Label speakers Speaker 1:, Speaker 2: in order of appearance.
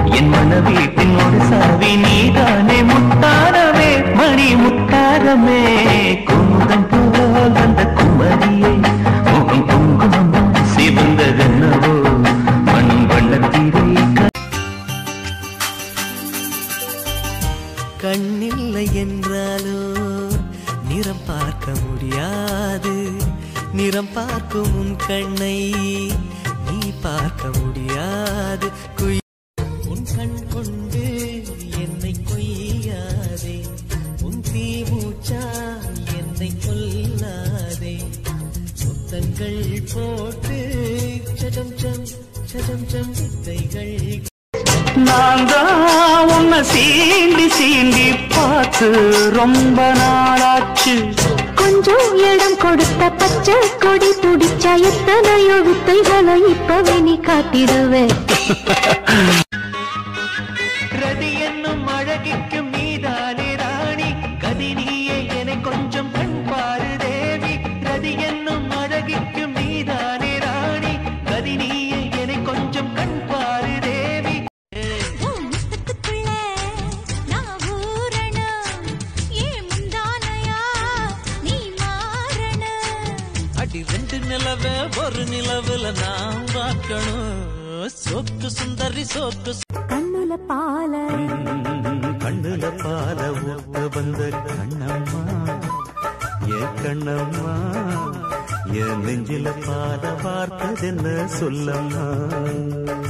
Speaker 1: என் மனவீட்டின் ஒரு சாவி நீதானே முத்தாரமே மணி முத்தாரமே குமுதம் போல் வந்த குமரியை முகம் குங்குமம் சிவந்ததென்னவோ மண் வண்ணத்திரை
Speaker 2: கண்ணில்லை என்றாலோ நிறம் பார்க்க முடியாது நிறம் பார்க்கும் உன் கண்ணை நீ பார்க்க முடியாது குய் உன் கண் கொண்டு என்னை கொய்யாதே உன் தீ மூச்சா என்னை கொல்லாதே முத்தங்கள் போட்டு சடம் சம் சடம் சம் வித்தைகள்
Speaker 1: நான் தான் உன்னை சீண்டி சீண்டி பார்த்து ரொம்ப நாளாச்சு
Speaker 3: கொஞ்சம் இடம் கொடுத்த பச்சை கொடி துடிச்சா எத்தனையோ வித்தைகளை இப்பவே நீ காட்டிடுவேன்
Speaker 1: ரதி என்னும் அழகிக்கு மீதானே ராணி கதி நீயே என கொஞ்சம் கண் பாரு தேவி ரதி என்னும் அழகிக்கு மீதானே ராணி கதி நீயே என கொஞ்சம் கண் பாரு தேவி
Speaker 2: அடி ரெண்டு நிலவை ஒரு நிலவுல நான் பார்க்கணும் சோக்கு சுந்தரி சோக்கு
Speaker 3: கண்ணுல பால
Speaker 1: கண்ணுல பால ஊத்த வந்த கண்ணம்மா ஏ கண்ணம்மா என் நெஞ்சில பால பார்த்ததென்ன சொல்லம்மா